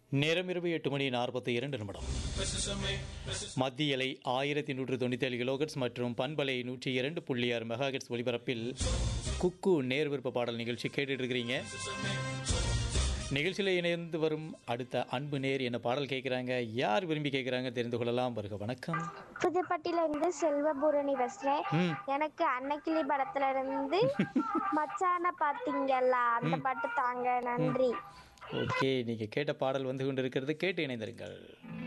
நேரம் இரவு எட்டு மணி நாற்பத்தி இரண்டு நிமிடம் மத்திய இலை ஆயிரத்தி நூற்று தொண்ணூற்றி ஏழு கிலோகட்ஸ் மற்றும் பண்பலை நூற்றி இரண்டு புள்ளி ஆறு மெகாஹெட்ஸ் ஒலிபரப்பில் குக்கு நேர் விருப்ப பாடல் நிகழ்ச்சி கேட்டுட்டு இருக்கிறீங்க நிகழ்ச்சியில் இணைந்து வரும் அடுத்த அன்பு நேர் என்ன பாடல் கேட்குறாங்க யார் விரும்பி கேட்குறாங்க தெரிந்து கொள்ளலாம் வருக வணக்கம் புதுப்பட்டில இருந்து செல்வபூரணி பேசுறேன் ம் எனக்கு அன்னக்கிளி படத்துல இருந்து மச்சான பாத்தீங்களா அந்த பாட்டு தாங்க நன்றி ஓகே நீங்கள் கேட்ட பாடல் வந்து கொண்டு இருக்கிறது கேட்டு இணைந்திருங்கள்